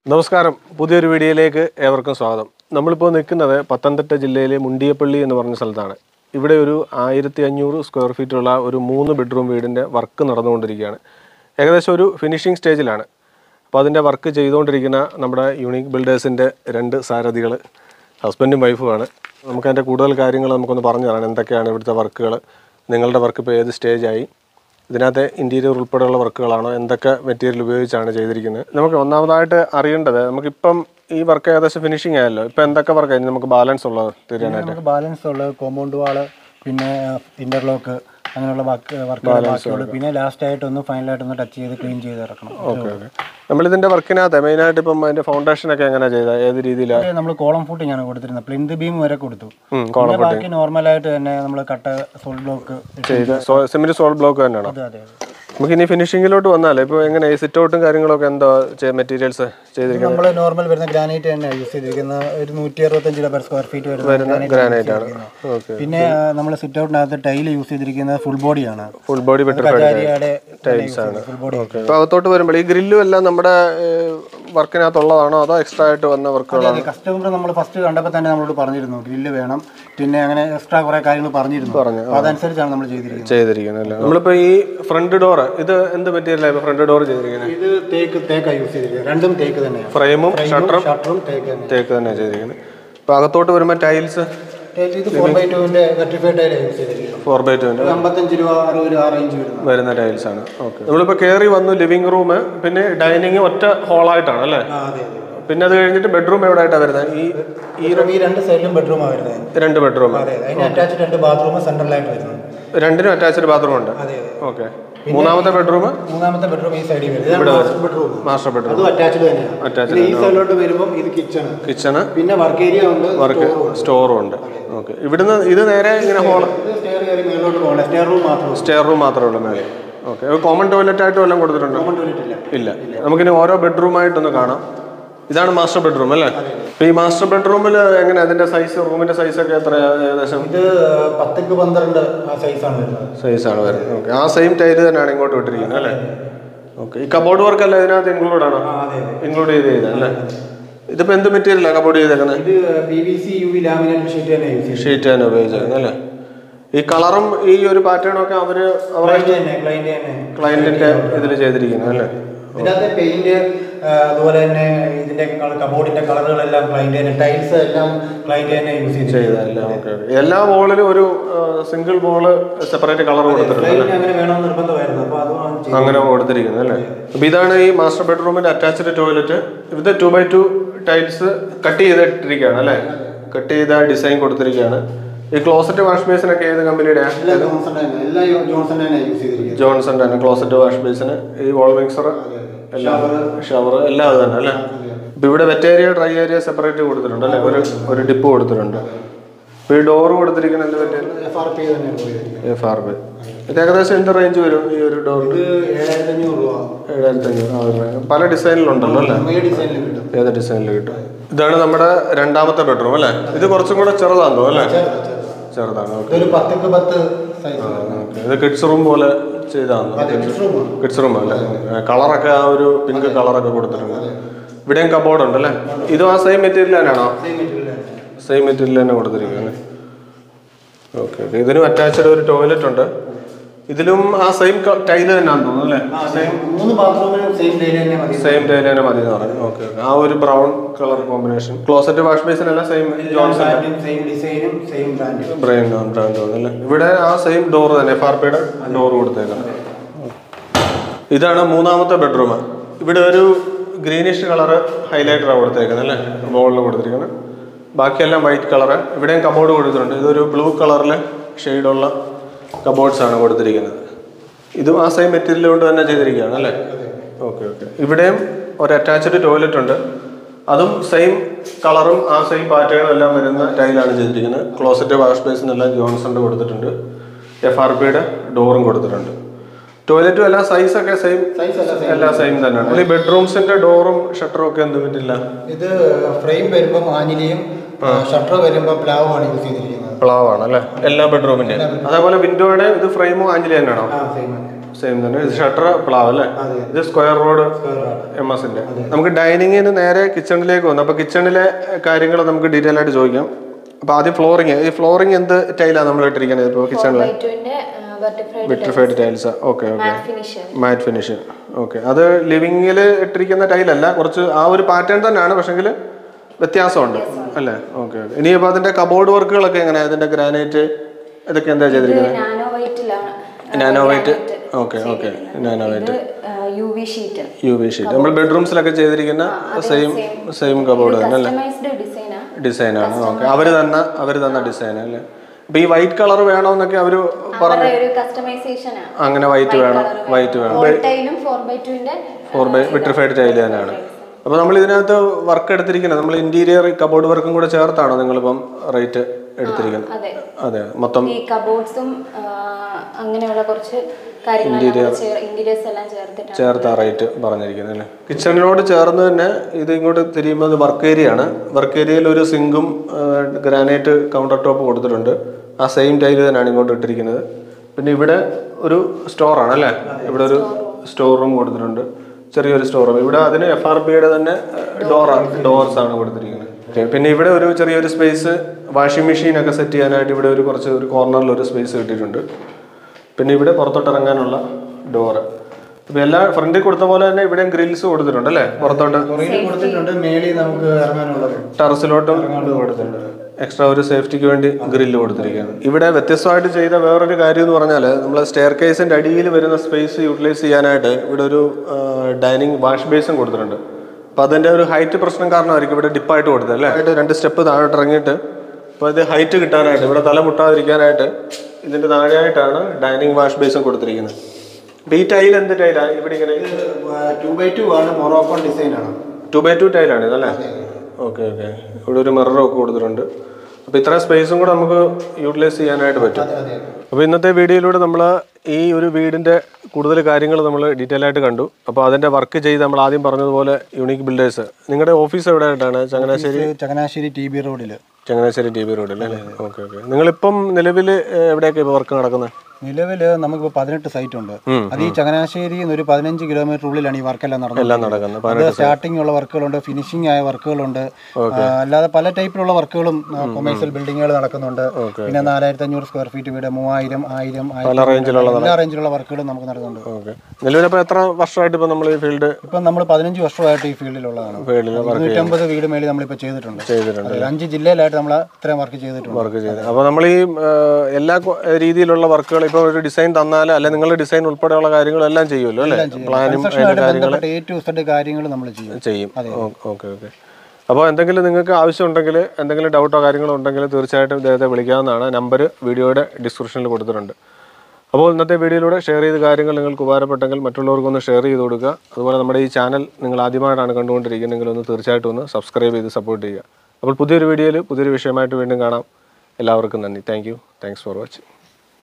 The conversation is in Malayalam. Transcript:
നമസ്കാരം പുതിയൊരു വീഡിയോയിലേക്ക് ഏവർക്കും സ്വാഗതം നമ്മളിപ്പോൾ നിൽക്കുന്നത് പത്തനംതിട്ട ജില്ലയിലെ മുണ്ടിയപ്പള്ളി എന്ന് പറഞ്ഞ സ്ഥലത്താണ് ഇവിടെ ഒരു ആയിരത്തി അഞ്ഞൂറ് സ്ക്വയർ ഫീറ്റുള്ള ഒരു മൂന്ന് ബെഡ്റൂം വീടിൻ്റെ വർക്ക് നടന്നുകൊണ്ടിരിക്കുകയാണ് ഏകദേശം ഒരു ഫിനിഷിംഗ് സ്റ്റേജിലാണ് അപ്പോൾ അതിൻ്റെ വർക്ക് ചെയ്തുകൊണ്ടിരിക്കുന്ന നമ്മുടെ യൂണിക് ബിൽഡേഴ്സിൻ്റെ രണ്ട് സാരഥികൾ ഹസ്ബൻഡും വൈഫുമാണ് നമുക്കതിൻ്റെ കൂടുതൽ കാര്യങ്ങൾ നമുക്കൊന്ന് പറഞ്ഞു തരാം എന്തൊക്കെയാണ് ഇവിടുത്തെ വർക്കുകൾ നിങ്ങളുടെ വർക്ക് ഇപ്പോൾ ഏത് സ്റ്റേജായി ഇതിനകത്ത് ഇൻറ്റീരിയർ ഉൾപ്പെടെയുള്ള വർക്കുകളാണോ എന്തൊക്കെ മെറ്റീരിയൽ ഉപയോഗിച്ചാണ് ചെയ്തിരിക്കുന്നത് നമുക്ക് ഒന്നാമതായിട്ട് അറിയേണ്ടത് നമുക്കിപ്പം ഈ വർക്ക് ഏകദേശം ഫിനിഷിംഗ് ആയല്ലോ ഇപ്പം എന്തൊക്കെ വർക്കായിരുന്നു നമുക്ക് ബാലൻസ് ഉള്ളത് തീരാനായിട്ട് നമുക്ക് ബാലൻസ് ഉള്ളത് കോമ്പൗണ്ട് വാള് പിന്നെ ഇന്റർലോക്ക് അങ്ങനെയുള്ള വർക്ക് വർക്കുകൾ ബാക്കിയുള്ളൂ പിന്നെ ലാസ്റ്റ് ആയിട്ട് ഒന്ന് ഫൈനലായിട്ട് ഒന്ന് ടച്ച് ചെയ്ത് ക്ലീൻ ചെയ്ത് ഇറക്കണം ഓക്കെ ഓക്കെ നമ്മളിതിൻ്റെ വർക്കിനകത്ത് മെയിനായിട്ട് ഇപ്പം അതിൻ്റെ ഫൗണ്ടേഷനൊക്കെ എങ്ങനെ ചെയ്തത് ഏത് രീതിയിലാണ് നമ്മൾ കോളം ഫൂട്ടിംഗ് ആണ് കൊടുത്തിരുന്നത് പ്ലിന്ത് ബീം വരെ കൊടുത്തു കോളം പിന്നെ ബാക്കി നോർമലായിട്ട് തന്നെ നമ്മൾ കട്ട സോൾ ബ്ലോക്ക് ചെയ്ത് സിമെൻറ്റ് സോൾ ബ്ലോക്ക് തന്നെയാണോ അതെ അതെ അതെ നമുക്ക് ഇനി ഫിനിഷിങ്ങിലോട്ട് വന്നാലേ ഇപ്പോൾ എങ്ങനെ സിറ്റ് ഔട്ടും കാര്യങ്ങളൊക്കെ എന്താ മെറ്റീരിയൽസ് ചെയ്തിരിക്കുന്നത് നമ്മൾ നോർമൽ വരുന്ന ഗ്രാനൈറ്റ് തന്നെ യൂസ് ചെയ്തിരിക്കുന്ന ഒരു നൂറ്റി അറുപത്തഞ്ച് രൂപ പെർ സ്ക്വയർ ഫീറ്റ് വരുന്ന ഗ്രാനൈറ്റ് ആണ് ഓക്കെ പിന്നെ നമ്മൾ സിറ്റ് ഔട്ടിനകത്ത് ടൈൽ യൂസ് ചെയ്തിരിക്കുന്നത് ഫുൾ ബോഡിയാണ് ഫുൾ ബോഡി ബെറ്റർ കജാരിയുടെ ടൈൽസ് ആണ് ഫുൾ ബോഡി അപ്പോൾ അകത്തോട്ട് വരുമ്പോൾ ഈ ഗ്രില്ലും എല്ലാം നമ്മുടെ വർക്കിനകത്തുള്ളതാണോ അതോ എക്സ്ട്രാ ആയിട്ട് വന്ന വർക്കുകളാണോ കസ്റ്റമർ നമ്മൾ ഫസ്റ്റ് കണ്ടപ്പോൾ തന്നെ നമ്മളോട് പറഞ്ഞിരുന്നു ഗ്രില്ല് വേണം പിന്നെ അങ്ങനെ എക്സ്ട്രാ കുറെ കാര്യങ്ങൾ പറഞ്ഞിരുന്നു അപ്പോൾ അതനുസരിച്ചാണ് നമ്മൾ ചെയ്തിരിക്കുന്നത് ചെയ്തിരിക്കുന്നത് അല്ലേ നമ്മളിപ്പോൾ ഈ ഫ്രണ്ട് ഡോർ ഇത് എന്ത് മെറ്റീരിയലാണ് ഇപ്പോൾ ഫ്രണ്ട് ഡോർ ചെയ്തിരിക്കുന്നത് ഇത് തേക്ക് തേക്കാണ് യൂസ് ചെയ്തിരിക്കുന്നത് രണ്ടും തേക്ക് തന്നെയാണ് ഫ്രെയിമും ഷട്ടറും ഷട്ടറും തേക്ക് തന്നെ തേക്ക് തന്നെ ചെയ്തിരിക്കുന്നത് അപ്പോൾ അകത്തോട്ട് വരുമ്പോൾ ടൈൽസ് ടൈൽസ് ഇത് ഫോർ ബൈ ടുവിന്റെ വെർട്ടിഫൈഡ് ടൈലാണ് യൂസ് ചെയ്തിരിക്കുന്നത് ഫോർ ബൈ ടുവിൻ്റെ ഇത് അമ്പത്തഞ്ച് രൂപ അറുപത് രൂപ ആ റേഞ്ച് വരുന്നത് വരുന്ന ടൈൽസ് ആണ് ഓക്കെ നമ്മളിപ്പോൾ കയറി വന്നു ലിവിംഗ് റൂം പിന്നെ ഡൈനിങ് ഒറ്റ ഹോളായിട്ടാണ് അല്ലേ ആ അതെ അതെ പിന്നെ അത് കഴിഞ്ഞിട്ട് ബെഡ്റൂം എവിടെ ആയിട്ടാണ് വരുന്നത് ഈ ഈ ഈ രണ്ട് സൈഡിലും ബെഡ്റൂമാണ് വരുന്നത് രണ്ട് ബെഡ്റൂം അതെ അതെ അതിന് അറ്റാച്ച്ഡ് രണ്ട് ബാത്റൂം സെൻട്രലായിട്ട് വരുന്നത് രണ്ടിനും അറ്റാച്ച്ഡ് ബാത്റൂം ഉണ്ട് അതെ അതെ ഓക്കെ മൂന്നാമത്തെ ബെഡ്റൂം മൂന്നാമത്തെ ബെഡ്റൂം ഈ സൈഡിൽ വരുന്നത് ബെഡ്റൂം മാസ്റ്റർ ബെഡ്റൂം അതും അറ്റാച്ച്ഡ് തന്നെയാണ് അറ്റാച്ച്ഡ് പിന്നെ ഈ സൈഡിലോട്ട് വരുമ്പോൾ ഇത് കിച്ചൺ കിച്ചണ് പിന്നെ വർക്ക് ഏരിയ ഉണ്ട് വർക്ക് സ്റ്റോറും ഉണ്ട് ഓക്കെ ഇവിടുന്ന് ഇത് നേരെ ഇങ്ങനെ ഹോൾ ഇത് സ്റ്റെയർ കയറി മേലോട്ട് പോകണം സ്റ്റെയർ റൂം മാത്രമേ സ്റ്റെയർ റൂം മാത്രമേ ഉള്ളൂ മേലെ ഓക്കെ കോമൺ ടോയ്ലറ്റ് ആയിട്ട് വല്ലതും കൊടുത്തിട്ടുണ്ടോ ടോയ്ലറ്റ് ഇല്ല ഇല്ല നമുക്കിനി ഓരോ ബെഡ്റൂമായിട്ടൊന്ന് കാണാം ഇതാണ് മാസ്റ്റർ ബെഡ്റൂം അല്ലേ ഇപ്പൊ ഈ മാസ്റ്റർ ബെഡ്റൂമിൽ എങ്ങനെ അതിന്റെ സൈസ് റൂമിന്റെ സൈസ് ഒക്കെ എത്ര ഏകദേശം ഇത് പത്തേക്ക് പന്ത്രണ്ട് ആ സൈസാണ് വരുന്നത് സൈസാണ് വരുന്നത് ഓക്കെ ആ സെയിം ടൈല് തന്നെയാണ് ഇങ്ങോട്ട് വിട്ടിരിക്കുന്നത് അല്ലേ ഓക്കെ ഈ കബോർഡ് വർക്ക് അല്ല ഇതിനകത്ത് ഇൻക്ലൂഡ് ആണോ ആ അതെ അതെ ഇൻക്ലൂഡ് ചെയ്ത് ചെയ്ത അല്ലേ ഇതിപ്പോ എന്ത് മെറ്റീരിയലാണ് കബോർഡ് ചെയ്തേക്കുന്നത് ഇത് P V C U V laminate sheet തന്നെ യൂസ് ചെയ്യും ഷീറ്റ് തന്നെ ഉപയോഗിച്ചേക്കുന്നത് അല്ലേ ഈ കളറും ഈ ഒരു പാറ്റേണും ഒക്കെ അവര് അവരുടെ ക്ലൈന്റ് തന്നെ ക്ലൈന്റ് തന്നെ ക്ലയന്റിന്റെ ഇതിൽ ചെയ്തിരിക്കുന്നത് അല്ലേ ഇതിനകത്ത് പെയിന്റ് അതുപോലെ തന്നെ ഇതിന്റെ കബോർഡിന്റെ കളറുകളെല്ലാം ക്ലൈന്റ് തന്നെ ടൈൽസ് എല്ലാം ക്ലൈന്റ് തന്നെ യൂസ് ചെയ്ത് ചെയ്തതല്ലേ ഓക്കെ എല്ലാ വോളിലും ഒരു സിംഗിൾ വോള് സെപ്പറേറ്റ് കളർ കൊടുത്തിട്ടുണ്ട് ക്ലൈന്റ് അങ്ങനെ വേണമെന്ന് നിർബന്ധമായിരുന്നു അപ്പോൾ അതുമാണ് ചെയ്തത്. അങ്ങനെ കൊടുത്തിരിക്കുന്നത് അല്ലേ അപ്പൊ ഇതാണ് ഈ മാസ്റ്റർ ബെഡ്റൂമിന്റെ അറ്റാച്ച്ഡ് ടോയ്ലറ്റ് ഇത് two by two tiles cut ചെയ്തിട്ടിരിക്കുകയാണ് അല്ലേ കട്ട് ചെയ്ത ഡിസൈൻ കൊടുത്തിരിക്കുകയാണ് ഈ ക്ലോസറ്റ് വാഷ് ബേസിൻ ഒക്കെ ഏത് കമ്പനിയുടെ എല്ലാം ജോൺസൺ തന്നെ എല്ലാം ജോൺസൺ തന്നെ യൂസ് ചെയ്തിരിക്കുന്നത് ജോൺസൺ തന്നെ ക്ലോസറ്റ് വാഷ് ബേസിന് ഈ വോൾ മിക്സർ എല്ലാം ഷവർ എല്ലാം അത് തന്നെ അല്ലേ ഇപ്പൊ ഇവിടെ wet area dry area separate കൊടുത്തിട്ടുണ്ട് അല്ലേ ഒരു ഒരു ഡിപ്പ് കൊടുത്തിട്ടുണ്ട് ഇപ്പൊ ഈ ഡോർ കൊടുത്തിരിക്കുന്ന എന്ത് പറ്റിയ എഫ് ആർ പി തന്നെയാണ് പോയത് എഫ് ആർ ബി ഇത് ഏകദേശം എന്ത് റേഞ്ച് വരും ഈ ഒരു ഡോറിന് ഇത് ഏഴായിരത്തി അഞ്ഞൂറ് രൂപ ഏഴായിരത്തി അഞ്ഞൂറ് ആ ഒരു range. പല ഡിസൈനിലുണ്ടല്ലോ അല്ലേ നമ്മുടെ ഡിസൈനിൽ കിട്ടും ഏത് ഡിസൈനിൽ കിട്ടും ഇതാണ് നമ്മുടെ രണ്ടാമത്തെ ബെഡ്റൂം അല്ലേ ഇത് കുറച്ചും കൂടെ ചെറുതാണെന്നോ അല്ലേ ചെറുത്, ചെറുത്. ചെറുതാണ് ഓക്കെ ഇതൊരു പത്തേക്ക് പത്ത് സൈസ് ഇത് കിഡ്സ് റൂം പോലെ ചെയ്താണോ റൂമാണ് കിഡ്സ് റൂം അല്ലേ കളറൊക്കെ ആ ഒരു പിങ്ക് കളറൊക്കെ കൊടുത്തിട്ടുണ്ട് ഇവിടെയും കബോർഡ് ഉണ്ട് അല്ലേ ഇതും ആ സെയിം മെറ്റീരിയൽ തന്നെയാണോ സെയിം മെറ്റീരിയൽ സെയിം മെറ്റീരിയൽ തന്നെ കൊടുത്തിരിക്കുന്നത് അല്ലേ ഓക്കെ ഓക്കെ ഇതിനും അറ്റാച്ച്ഡ് ഒരു ടോയ്ലറ്റ് ഉണ്ട് ഇതിലും ആ സെയിം ടൈല് തന്നെയാണെന്ന് തോന്നുന്നു അല്ലേ സെയിം മൂന്ന് ബാത്റൂമിനും സെയിം ഡേയിൽ തന്നെ മതി സെയിം ടൈൽ തന്നെ മതി എന്ന് പറഞ്ഞു ഓക്കെ ആ ഒരു brown colour combination closet wash basin എല്ലാം സെയിം ജോൺസൺ സെയിം ഡിസൈനും സെയിം ബ്രാൻഡും ബ്രെയിൻ ബ്രാൻഡ് അല്ലേ ഇവിടെ ആ സെയിം ഡോർ തന്നെ എഫ് ആർ പിയുടെ ഡോർ കൊടുത്തേക്കണം ഇതാണ് മൂന്നാമത്തെ ബെഡ്റൂം ഇവിടെ ഒരു ഗ്രീനിഷ് കളർ ഹൈലൈറ്ററാണ് കൊടുത്തേക്കുന്നത് അല്ലേ വോളിൽ കൊടുത്തിരിക്കുന്നത് ബാക്കിയെല്ലാം വൈറ്റ് കളറ് ഇവിടെയും കബോർഡ് കൊടുത്തിട്ടുണ്ട് ഇതൊരു ബ്ലൂ കളറിൽ ഷെയ്ഡുള്ള കബോർഡ്സ് ആണ് കൊടുത്തിരിക്കുന്നത് ഇതും ആ സെയിം മെറ്റീരിയൽ കൊണ്ട് തന്നെ ചെയ്തിരിക്കുകയാണ് അല്ലേ ഓക്കെ ഓക്കെ ഇവിടെയും ഒരു അറ്റാച്ച്ഡ് ടോയ്ലറ്റ് ഉണ്ട് അതും സെയിം കളറും ആ സെയിം പാറ്റേണും എല്ലാം വരുന്ന ടൈലാണ് ചെയ്തിരിക്കുന്നത് ക്ലോസറ്റ് വാഷ് ബേസിനെല്ലാം ജോൺസണിൻ്റെ കൊടുത്തിട്ടുണ്ട് എഫ് ആർ പിയുടെ ഡോറും കൊടുത്തിട്ടുണ്ട് ടോയ്ലറ്റും എല്ലാം സൈസൊക്കെ സെയിം സൈസ് അല്ല സെയിം എല്ലാം സെയിം തന്നെയാണ് ഈ ബെഡ്റൂംസിന്റെ ഡോറും ഷട്ടറും ഒക്കെ എന്ത് പറ്റില്ല ഇത് ഫ്രെയിം വരുമ്പോൾ ആഞ്ഞിലിയും ഷട്ടർ വരുമ്പോൾ പ്ലാവുമാണ് യൂസ് ചെയ്തിരിക്കുന്നത് പ്ലാവാണ് അല്ലേ എല്ലാ ബെഡ്റൂമിന്റെ അതേപോലെ വിൻഡോയുടെ ഇത് ഫ്രെയിമും ആഞ്ചിലി തന്നെയാണോ ആ സെയിം സെയിം തന്നെ ഇത് ഷട്ടർ പ്ലാവ് അല്ലേ ഇത് സ്ക്വയർ റോഡ് എം എസിന്റെ നമുക്ക് ഡൈനിങ്ങിന് നേരെ കിച്ചണിലേക്ക് വന്നു അപ്പൊ കിച്ചണിലെ കാര്യങ്ങൾ നമുക്ക് ഡീറ്റെയിൽ ആയിട്ട് ചോദിക്കാം അപ്പൊ ആദ്യം ഫ്ലോറിങ് ഈ ഫ്ലോറിങ് എന്ത് ടൈലാണ് നമ്മൾ ഇട്ടിരിക്കുന്നത് ഇപ്പോൾ കിച്ചണിലെ ബൈറ്റുവിന്റെ വെർട്ടിഫൈഡ് vitrified tiles okay okay finish matte finish okay അത് ലിവിങ്ങിൽ ഇട്ടിരിക്കുന്ന ടൈലല്ല കുറച്ച് ആ ഒരു പാറ്റേൺ തന്നെയാണ് പക്ഷെങ്കിൽ വ്യത്യാസമുണ്ട് അല്ലേ ഓക്കെ ഓക്കെ ഇനിയിപ്പോൾ അതിന്റെ കബോർഡ് വർക്കുകളൊക്കെ എങ്ങനെയാണ് അതിന്റെ ഗ്രാനൈറ്റ് ഇതൊക്കെ എന്താ ചെയ്തിരിക്കുന്നത് നാനോ വൈറ്റിലാണ് nano white okay okay nano white U V sheet U V sheet നമ്മൾ ബെഡ്റൂംസിലൊക്കെ ചെയ്തിരിക്കുന്ന സെയിം സെയിം കബോർഡ് തന്നെ അല്ലേ കസ്റ്റമൈസ്ഡ് ഡിസൈനാ ഡിസൈനാണ് ഓക്കെ അവർ തന്ന അവർ തന്ന ഡിസൈൻ അല്ലേ അപ്പോൾ ഈ വൈറ്റ് കളർ വേണമെന്നൊക്കെ അവർ അവരുടെ ഒരു കസ്റ്റമൈസേഷനാ അങ്ങനെ വൈറ്റ് വേണം വൈറ്റ് വേണം ഓൾ ടൈലും ഫോർ ബൈ ടുവിന്റെ ഫോർ ബൈ വിട്രിഫൈഡ് ടൈൽ തന്നെയാണ് അപ്പോൾ നമ്മൾ ഇതിനകത്ത് വർക്ക് എടുത്തിരിക്കുന്നത് നമ്മൾ ഇന്റീരിയർ കബോർഡ് വർക്കും കൂടെ ചേർത്താണോ നിങ്ങളിപ്പം റേറ്റ് എടുത്തിരിക്കുന്നത് അതെ അതെ മൊത്തം ഈ കബോർഡ്സും അങ്ങനെയുള്ള കുറച്ച് കാര്യങ്ങൾ ഇന്റീരിയേഴ്സ് എല്ലാം ചേർത്തിട്ടാണ് ചേർത്ത റേറ്റ് പറഞ്ഞിരിക്കുന്നത് അല്ലേ കിച്ചണിനോട് ചേർന്ന് തന്നെ ഇത് ഇങ്ങോട്ട് തിരിയുമ്പോൾ വർക്ക് ഏരിയ ആണ് വർക്ക് ഏരിയയിൽ ഒരു സിങ്കും ഗ്രാനൈറ്റ് കൗണ്ടർ ടോപ്പ് കൊടുത്തിട്ടുണ്ട് ആ സെയിം ടൈൽ തന്നെയാണ് ഇങ്ങോട്ട് ഇട്ടിരിക്കുന്നത് പിന്നെ ഇവിടെ ഒരു സ്റ്റോറാണ് അല്ലേ ഇവിടെ ഒരു സ്റ്റോർ റൂം കൊടുത്തിട്ടുണ്ട് ചെറിയൊരു സ്റ്റോർ റൂം ഇവിടെ അതിന് എഫ് ആർ പിയുടെ തന്നെ ഡോർ ഡോർസ് ആണ് കൊടുത്തിരിക്കുന്നത് Okay. പിന്നെ ഇവിടെ ഒരു ചെറിയൊരു സ്പേസ് വാഷിംഗ് മെഷീൻ ഒക്കെ സെറ്റ് ചെയ്യാനായിട്ട് ഇവിടെ ഒരു കുറച്ച് ഒരു കോർണറിൽ ഒരു സ്പേസ് കിട്ടിയിട്ടുണ്ട് പിന്നെ ഇവിടെ പുറത്തോട്ട് ഇറങ്ങാനുള്ള ഡോറ് ഇപ്പൊ എല്ലാ ഫ്രണ്ടിൽ കൊടുത്ത പോലെ തന്നെ ഇവിടെയും ഗ്രിൽസ് കൊടുത്തിട്ടുണ്ട് അല്ലേ പുറത്തോട്ട് പുറകിൽ കൊടുത്തിട്ടുണ്ട് മേളിൽ നമുക്ക് ഇറങ്ങാനുള്ളത് ടെറസിലോട്ടും കൊടുത്തിട്ടുണ്ട് എക്സ്ട്രാ ഒരു സേഫ്റ്റിക്ക് വേണ്ടി ഗ്രില്ല് കൊടുത്തിരിക്കുകയാണ് ഇവിടെ വ്യത്യസ്തമായിട്ട് ചെയ്ത വേറൊരു കാര്യം എന്ന് പറഞ്ഞാൽ നമ്മൾ സ്റ്റെയർ കേസിന്റെ അടിയിൽ വരുന്ന സ്പേസ് യൂട്ടിലൈസ് ചെയ്യാനായിട്ട് ഇവിടെ ഒരു ഡൈനിങ് വാഷ് ബേസും കൊടുത്തിട്ടുണ്ട് അപ്പൊ അതിന്റെ ഒരു ഹൈറ്റ് പ്രശ്നം കാരണമായിരിക്കും ഇവിടെ ഡിപ്പായിട്ട് കൊടുത്തത് അല്ലേ ആയിട്ട് രണ്ട് സ്റ്റെപ്പ് താഴോട്ട് ഇറങ്ങിയിട്ട് അപ്പോൾ ഇത് ഹൈറ്റ് കിട്ടാനായിട്ട് ഇവിടെ തല മുട്ടാതിരിക്കാനായിട്ട് ഇതിന്റെ താഴെയായിട്ടാണ് ഡൈനിങ് വാഷ് ബേസും കൊടുത്തിരിക്കുന്നത് അപ്പൊ ഈ ടൈൽ എന്ത് ടൈലാണ് ഇവിടെ ഇങ്ങനെ ടു ബൈ ടു ആണ് മൊറോക്കോൺ ഡിസൈൻ ആണ് ടു ബൈ ടു ടൈലാണ് ഇതല്ലേ ഓക്കെ ഓക്കെ ഇവിടെ ഒരു മിററും ഒക്കെ കൊടുത്തിട്ടുണ്ട് അപ്പോൾ ഇത്ര സ്പേസും കൂടെ നമുക്ക് യൂട്ടിലൈസ് ചെയ്യാനായിട്ട് പറ്റും അപ്പോൾ ഇന്നത്തെ വീഡിയോയിലൂടെ നമ്മൾ ഈ ഒരു വീടിൻ്റെ കൂടുതൽ കാര്യങ്ങൾ നമ്മൾ ഡീറ്റെയിൽ ആയിട്ട് കണ്ടു അപ്പോൾ അതിൻ്റെ വർക്ക് ചെയ്ത് നമ്മൾ ആദ്യം പറഞ്ഞതുപോലെ യൂണിക് ബിൽഡേഴ്സ് നിങ്ങളുടെ ഓഫീസ് എവിടെ ആയിട്ടാണ് ചങ്ങനാശ്ശേരി ചങ്ങനാശ്ശേരി ടി ബി റോഡിൽ ചങ്ങനാശ്ശേരി ടി ബി റോഡിൽ അല്ലേ ഓക്കെ ഓക്കെ നിങ്ങളിപ്പം നിലവിൽ എവിടെയൊക്കെ ഇപ്പോൾ വർക്ക് നടക്കുന്നത് നിലവിൽ നമുക്കിപ്പോൾ പതിനെട്ട് സൈറ്റ് ഉണ്ട് അത് ഈ ചങ്ങനാശ്ശേരി ഒരു പതിനഞ്ച് കിലോമീറ്റർ ഉള്ളിലാണ് ഈ വർക്കെല്ലാം നടന്നത് എല്ലാം നടക്കുന്നത് അത് സ്റ്റാർട്ടിംഗ് ഉള്ള വർക്കുകളുണ്ട് ഫിനിഷിംഗ് ആയ വർക്കുകളുണ്ട് ആ, അല്ലാതെ പല ടൈപ്പിലുള്ള വർക്കുകളും കൊമേഴ്സ്യൽ ബിൽഡിങ്ങുകൾ നടക്കുന്നുണ്ട് പിന്നെ നാലായിരത്തി അഞ്ഞൂറ് സ്ക്വയർ ഫീറ്റ് വീട് മൂവായിരം ആയിരം പല റേഞ്ചിലുള്ള എല്ലാ റേഞ്ചിലുള്ള വർക്കുകളും നമുക്ക് നടക്കുന്നുണ്ട് ഓക്കെ നിലവിലിപ്പോൾ എത്ര വർഷമായിട്ട് ഇപ്പോൾ നമ്മൾ ഈ ഫീൽഡ് ഇപ്പം നമ്മൾ പതിനഞ്ച് വർഷമായിട്ട് ഈ ഫീൽഡിലുള്ളതാണ് ഫീൽഡിൽ ഇരുന്നൂറ്റമ്പത് വീട് മേളിൽ നമ്മളിപ്പോൾ ചെയ്തിട്ടുണ്ട് ചെയ്തിട്ടുണ്ട് അതിൽ അഞ്ച് ജില്ലയിലായിട്ട് നമ്മൾ ഇത്രയും വർക്ക് ചെയ്തിട്ടുണ്ട് വർക്ക് ചെയ്ത് അപ്പോൾ നമ്മൾ ഈ ആ, എല്ലാ കൊ- രീതിയിലുള്ള വർക്കുകൾ ഇപ്പോൾ ഒരു ഡിസൈൻ തന്നാൽ അല്ലെ നിങ്ങളുടെ ഡിസൈൻ ഉൾപ്പെടെയുള്ള കാര്യങ്ങളെല്ലാം ചെയ്യുമല്ലോ അല്ലേ പ്ലാനും അതിന്റെ കൺസ്ട്രക്ഷനുമായിട്ട് കാര്യങ്ങൾ ബന്ധപ്പെട്ട എ ടു സെഡ് കാര്യങ്ങൾ നമ്മൾ ചെയ്യും ചെയ്യും ഓക്കെ ഓക്കെ അപ്പോൾ എന്തെങ്കിലും നിങ്ങൾക്ക് ആവശ്യമുണ്ടെങ്കിൽ എന്തെങ്കിലും ഡൗട്ടോ കാര്യങ്ങളോ ഉണ്ടെങ്കിൽ തീർച്ചയായിട്ടും ഇദ്ദേഹത്തെ വിളിക്കാവുന്നതാണ് നമ്പർ വീഡിയോയുടെ ഡിസ്ക്രിപ്ഷനിൽ കൊടുത്തിട്ടുണ്ട് അപ്പോൾ ഇന്നത്തെ വീഡിയോയിലൂടെ ഷെയർ ചെയ്ത കാര്യങ്ങൾ നിങ്ങൾക്ക് ഉപകാരപ്പെട്ടെങ്കിൽ മറ്റുള്ളവർക്കൊന്ന് ഷെയർ ചെയ്ത് കൊടുക്കുക അതുപോലെ നമ്മുടെ ഈ ചാനൽ നിങ്ങൾ ആദ്യമായിട്ടാണ് കണ്ടുകൊണ്ടിരിക്കുന്നതെങ്കിൽ ഒന്ന് തീർച്ചയായിട്ടും ഒന്ന് സബ്സ്ക്രൈബ് ചെയ്ത് സപ്പോർട്ട് ചെയ്യുക അപ്പോൾ പുതിയൊരു വീഡിയോയിൽ പുതിയൊരു വിഷയമായിട്ട് വീണ്ടും കാണാം എല്ലാവർക്കും നന്ദി thank you thanks for watching